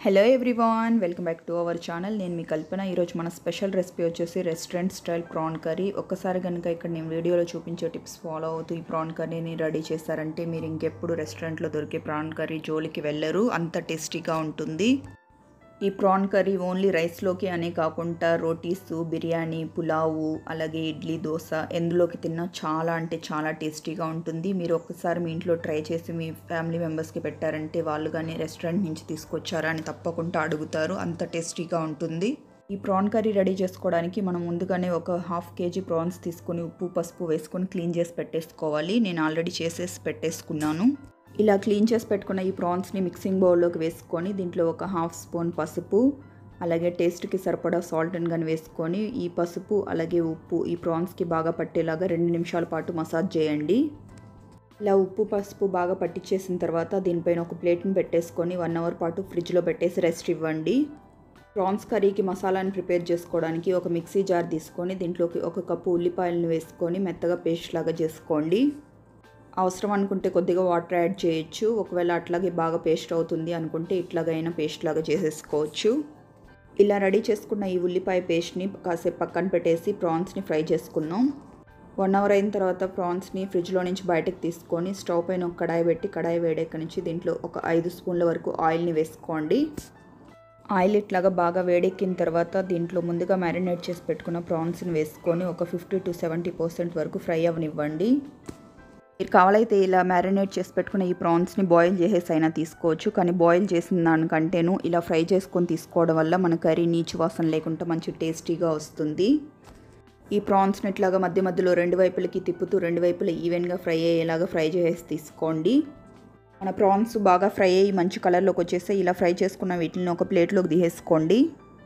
hello everyone welcome back to our channel నేను మీ కల్పన ఈరోజు మన స్పెషల్ రెసిపీ వచ్చేసి రెస్టారెంట్ స్టైల్ ప్రాన్ కర్రీ ఒక్కసారి కనుక ఇక్కడ నేను వీడియోలో చూపించే టిప్స్ ఫాలో అవుతూ ఈ ప్రాన్ కర్రీని రెడీ చేస్తారంటే మీరు ఇంకెప్పుడు రెస్టారెంట్లో దొరికే ప్రాన్ కర్రీ జోలికి వెళ్ళరు అంత టేస్టీగా ఉంటుంది ఈ ప్రాన్ కర్రీ ఓన్లీ రైస్లోకి అనే కాకుండా రోటీస్ బిర్యానీ పులావు అలాగే ఇడ్లీ దోశ ఎందులోకి తిన్నా చాలా అంటే చాలా టేస్టీగా ఉంటుంది మీరు ఒక్కసారి మీ ఇంట్లో ట్రై చేసి మీ ఫ్యామిలీ మెంబర్స్కి పెట్టారంటే వాళ్ళు కానీ రెస్టారెంట్ నుంచి తీసుకొచ్చారా అని తప్పకుండా అడుగుతారు అంత టేస్టీగా ఉంటుంది ఈ ప్రాన్ కర్రీ రెడీ చేసుకోవడానికి మనం ముందుగానే ఒక హాఫ్ కేజీ ప్రాన్స్ తీసుకొని ఉప్పు పసుపు వేసుకొని క్లీన్ చేసి పెట్టేసుకోవాలి నేను ఆల్రెడీ చేసేసి పెట్టేసుకున్నాను ఇలా క్లీన్ చేసి పెట్టుకున్న ఈ ప్రాన్స్ని మిక్సింగ్ బౌల్లోకి వేసుకొని దీంట్లో ఒక హాఫ్ స్పూన్ పసుపు అలాగే టేస్ట్కి సరిపడా సాల్ట్ అని కానీ వేసుకొని ఈ పసుపు అలాగే ఉప్పు ఈ ప్రాన్స్కి బాగా పట్టేలాగా రెండు నిమిషాల పాటు మసాజ్ చేయండి ఇలా ఉప్పు పసుపు బాగా పట్టించేసిన తర్వాత దీనిపైన ఒక ప్లేట్ని పెట్టేసుకొని వన్ అవర్ పాటు ఫ్రిడ్జ్లో పెట్టేసి రెస్ట్ ఇవ్వండి ప్రాన్స్ కర్రీకి మసాలాని ప్రిపేర్ చేసుకోవడానికి ఒక మిక్సీ జార్ తీసుకొని దీంట్లోకి ఒక కప్పు ఉల్లిపాయలను వేసుకొని మెత్తగా పేస్ట్ లాగా చేసుకోండి అవసరం అనుకుంటే కొద్దిగా వాటర్ యాడ్ చేయొచ్చు ఒకవేళ అట్లాగే బాగా పేస్ట్ అవుతుంది అనుకుంటే ఇట్లాగైనా పేస్ట్ లాగా చేసేసుకోవచ్చు ఇలా రెడీ చేసుకున్న ఈ ఉల్లిపాయ పేస్ట్ని కాసేపు పక్కన పెట్టేసి ప్రాన్స్ని ఫ్రై చేసుకుందాం వన్ అవర్ అయిన తర్వాత ప్రాన్స్ని ఫ్రిడ్జ్లో నుంచి బయటకు తీసుకొని స్టవ్ పైన ఒక కడాయి పెట్టి కడాయి వేడెక్క నుంచి దీంట్లో ఒక ఐదు స్పూన్ల వరకు ఆయిల్ని వేసుకోండి ఆయిల్ ఇట్లాగా బాగా వేడెక్కిన తర్వాత దీంట్లో ముందుగా మ్యారినేట్ చేసి పెట్టుకున్న ప్రాన్స్ని వేసుకొని ఒక ఫిఫ్టీ టు సెవెంటీ పర్సెంట్ వరకు ఫ్రై అవ్వనివ్వండి మీరు కావాలైతే ఇలా మ్యారినేట్ చేసి పెట్టుకున్న ఈ ప్రాన్స్ని బాయిల్ చేసేసి అయినా తీసుకోవచ్చు కానీ బాయిల్ చేసిన దానికంటేను ఇలా ఫ్రై చేసుకొని తీసుకోవడం వల్ల మన కర్రీ నీచు వాసన లేకుండా మంచి టేస్టీగా వస్తుంది ఈ ప్రాన్స్ని ఇట్లాగా మధ్య మధ్యలో రెండు వైపులకి తిప్పుతూ రెండు వైపులా ఈవెన్గా ఫ్రై అయ్యేలాగా ఫ్రై చేసి తీసుకోండి మన ప్రాన్స్ బాగా ఫ్రై అయ్యి మంచి కలర్లోకి వచ్చేస్తే ఇలా ఫ్రై చేసుకున్న వీటిని ఒక ప్లేట్లోకి తీసేసుకోండి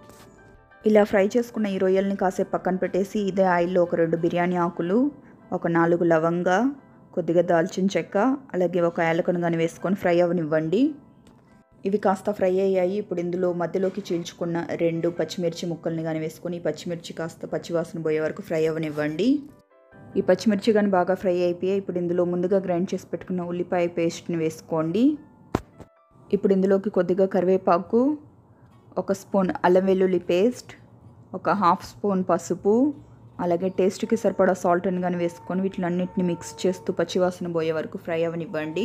ఇలా ఫ్రై చేసుకున్న ఈ రొయ్యల్ని కాసేపు పక్కన పెట్టేసి ఇదే ఆయిల్లో ఒక రెండు బిర్యానీ ఆకులు ఒక నాలుగు లవంగా కొద్దిగా దాల్చిన చెక్క అలాగే ఒక యాలకను కానీ వేసుకొని ఫ్రై అవ్వనివ్వండి ఇవి కాస్త ఫ్రై అయ్యాయి ఇప్పుడు ఇందులో మధ్యలోకి చీల్చుకున్న రెండు పచ్చిమిర్చి ముక్కల్ని కానీ వేసుకొని పచ్చిమిర్చి కాస్త పచ్చివాసన పోయే వరకు ఫ్రై అవ్వనివ్వండి ఈ పచ్చిమిర్చి కానీ బాగా ఫ్రై అయిపోయాయి ఇప్పుడు ఇందులో ముందుగా గ్రైండ్ చేసి పెట్టుకున్న ఉల్లిపాయ పేస్ట్ని వేసుకోండి ఇప్పుడు ఇందులోకి కొద్దిగా కరివేపాకు ఒక స్పూన్ అల్లం వెల్లుల్లి పేస్ట్ ఒక హాఫ్ స్పూన్ పసుపు అలాగే టేస్ట్కి సరిపడా సాల్ట్ అని కానీ వేసుకొని వీటిలన్నిటిని మిక్స్ చేస్తూ పచ్చివాసన పోయే వరకు ఫ్రై అవ్వనివ్వండి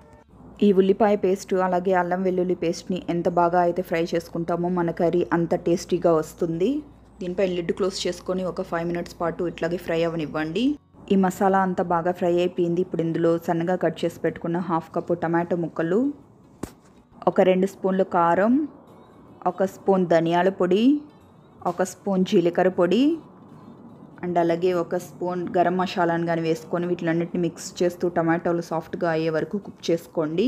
ఈ ఉల్లిపాయ పేస్ట్ అలాగే అల్లం వెల్లుల్లి పేస్ట్ని ఎంత బాగా అయితే ఫ్రై చేసుకుంటామో మన కర్రీ అంత టేస్టీగా వస్తుంది దీనిపై లిడ్ క్లోజ్ చేసుకొని ఒక ఫైవ్ మినిట్స్ పాటు ఇట్లాగే ఫ్రై అవ్వనివ్వండి ఈ మసాలా అంతా బాగా ఫ్రై అయిపోయింది ఇప్పుడు ఇందులో సన్నగా కట్ చేసి పెట్టుకున్న హాఫ్ కప్పు టమాటో ముక్కలు ఒక రెండు స్పూన్లు కారం ఒక స్పూన్ ధనియాల పొడి ఒక స్పూన్ జీలకర్ర పొడి అండ్ అలాగే ఒక స్పూన్ గరం మసాలాను కానీ వేసుకొని వీటిలన్నిటిని మిక్స్ చేస్తూ టమాటోలు సాఫ్ట్గా అయ్యే వరకు కుక్ చేసుకోండి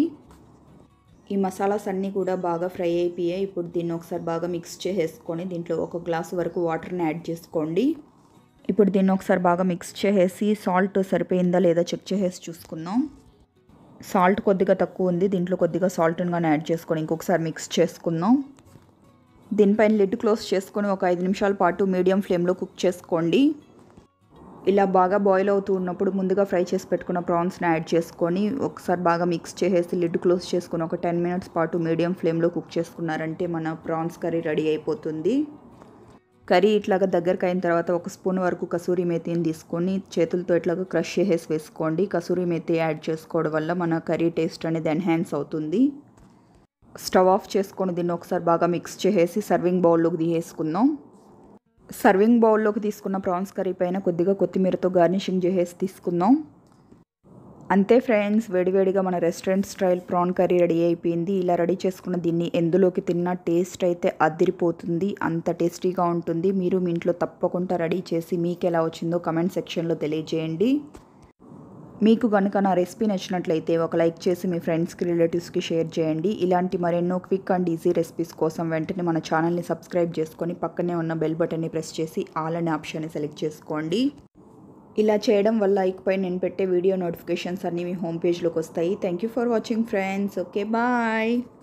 ఈ మసాలాస్ అన్నీ కూడా బాగా ఫ్రై అయిపోయాయి ఇప్పుడు దీన్ని ఒకసారి బాగా మిక్స్ చేసేసుకొని దీంట్లో ఒక గ్లాస్ వరకు వాటర్ని యాడ్ చేసుకోండి ఇప్పుడు దీన్ని ఒకసారి బాగా మిక్స్ చేసేసి సాల్ట్ సరిపోయిందా లేదా చెక్ చేసేసి చూసుకుందాం సాల్ట్ కొద్దిగా తక్కువ ఉంది దీంట్లో కొద్దిగా సాల్ట్ని కానీ యాడ్ చేసుకొని ఇంకొకసారి మిక్స్ చేసుకుందాం దీనిపైన లిడ్ క్లోజ్ చేసుకొని ఒక ఐదు నిమిషాల పాటు మీడియం ఫ్లేమ్లో కుక్ చేసుకోండి ఇలా బాగా బాయిల్ అవుతూ ఉన్నప్పుడు ముందుగా ఫ్రై చేసి పెట్టుకున్న ప్రాన్స్ని యాడ్ చేసుకొని ఒకసారి బాగా మిక్స్ చేసేసి లిడ్ క్లోజ్ చేసుకొని ఒక టెన్ మినిట్స్ పాటు మీడియం ఫ్లేమ్లో కుక్ చేసుకున్నారంటే మన ప్రాన్స్ కర్రీ రెడీ అయిపోతుంది కర్రీ ఇట్లాగా దగ్గరకు అయిన తర్వాత ఒక స్పూన్ వరకు కసూరి మేతిని తీసుకొని చేతులతో ఇట్లాగా క్రష్ చేసేసి వేసుకోండి కసూరి మేతి యాడ్ చేసుకోవడం వల్ల మన కర్రీ టేస్ట్ అనేది ఎన్హాన్స్ అవుతుంది స్టవ్ ఆఫ్ చేసుకొని దీన్ని ఒకసారి బాగా మిక్స్ చేసేసి సర్వింగ్ బౌల్లోకి తీసేసుకుందాం సర్వింగ్ బౌల్లోకి తీసుకున్న ప్రాన్స్ కర్రీ పైన కొద్దిగా కొత్తిమీరతో గార్నిషింగ్ చేసేసి తీసుకుందాం అంతే ఫ్రెండ్స్ వేడివేడిగా మన restaurant style prawn curry ready అయిపోయింది ఇలా రెడీ చేసుకున్న దీన్ని ఎందులోకి తిన్నా టేస్ట్ అయితే అదిరిపోతుంది అంత టేస్టీగా ఉంటుంది మీరు మీ ఇంట్లో తప్పకుండా రెడీ చేసి మీకు ఎలా వచ్చిందో కమెంట్ సెక్షన్లో తెలియజేయండి మీకు కనుక నా రెసిపీ నచ్చినట్లయితే ఒక లైక్ చేసి మీ ఫ్రెండ్స్కి రిలేటివ్స్కి షేర్ చేయండి ఇలాంటి మరెన్నో క్విక్ అండ్ ఈజీ రెసిపీస్ కోసం వెంటనే మన ఛానల్ని సబ్స్క్రైబ్ చేసుకొని పక్కనే ఉన్న బెల్ బటన్ని ప్రెస్ చేసి ఆల్ అనే ఆప్షన్ని సెలెక్ట్ చేసుకోండి ఇలా చేయడం వల్ల ఇకపై నేను పెట్టే వీడియో నోటిఫికేషన్స్ అన్నీ మీ హోమ్ పేజ్లోకి వస్తాయి thank you for watching friends okay bye